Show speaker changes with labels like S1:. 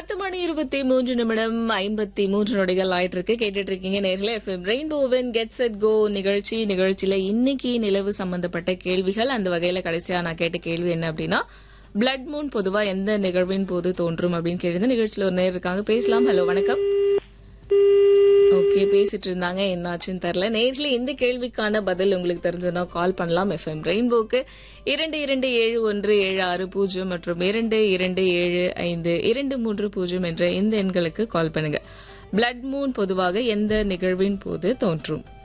S1: பத்து மணி இருபத்தி மூன்று நிமிடம் ஐம்பத்தி மூன்று நொடிகள் ஆயிட்டு இருக்கு கேட்டுட்டு இருக்கீங்க நேரில் எஃப்எம் ரெயின்போவின் கெட் செட் கோ நிகழ்ச்சி நிகழ்ச்சியில இன்னைக்கு நிலவு சம்பந்தப்பட்ட கேள்விகள் அந்த வகையில கடைசியா நான் கேட்ட கேள்வி என்ன அப்படின்னா பிளட் மூன் பொதுவா எந்த நிகழ்வின் போது தோன்றும் அப்படின்னு கேட்டு நிகழ்ச்சியில ஒரு நேர் இருக்காங்க பேசலாம் ஹலோ வணக்கம் ஓகே பேசிட்டு இருந்தாங்க என்னாச்சுன்னு தெரியல நேர்ல இந்த கேள்விக்கான பதில் உங்களுக்கு தெரிஞ்சதுன்னா கால் பண்ணலாம் எஃப்எம் ரெயின்போக்கு இரண்டு இரண்டு ஏழு ஒன்று ஏழு ஆறு பூஜ்ஜியம் மற்றும் இரண்டு இரண்டு ஏழு ஐந்து இரண்டு மூன்று பூஜ்ஜியம் என்ற இந்த எண்களுக்கு கால் பண்ணுங்க பிளட் மூன் பொதுவாக எந்த நிகழ்வின் போது தோன்றும்